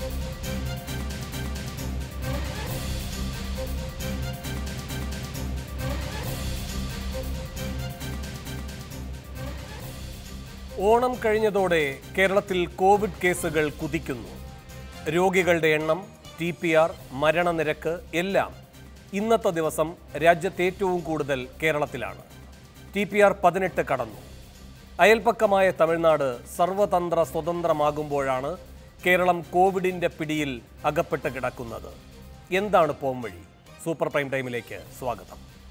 ഓണം കഴിഞ്ഞതോടെ കേരളത്തിൽ കോവിഡ് കേസുകൾ കുതിക്കുന്നു രോഗികളുടെ എണ്ണം ടി പി ആർ മരണനിരക്ക് എല്ലാം ഇന്നത്തെ ദിവസം രാജ്യത്ത് ഏറ്റവും കൂടുതൽ കേരളത്തിലാണ് ടി പി ആർ പതിനെട്ട് കടന്നു അയൽപ്പക്കമായ തമിഴ്നാട് സർവതന്ത്ര സ്വതന്ത്രമാകുമ്പോഴാണ് കേരളം കോവിഡിന്റെ പിടിയിൽ അകപ്പെട്ട് കിടക്കുന്നത് എന്താണ് പോംവഴി സൂപ്പർ പ്രൈം ടൈമിലേക്ക് സ്വാഗതം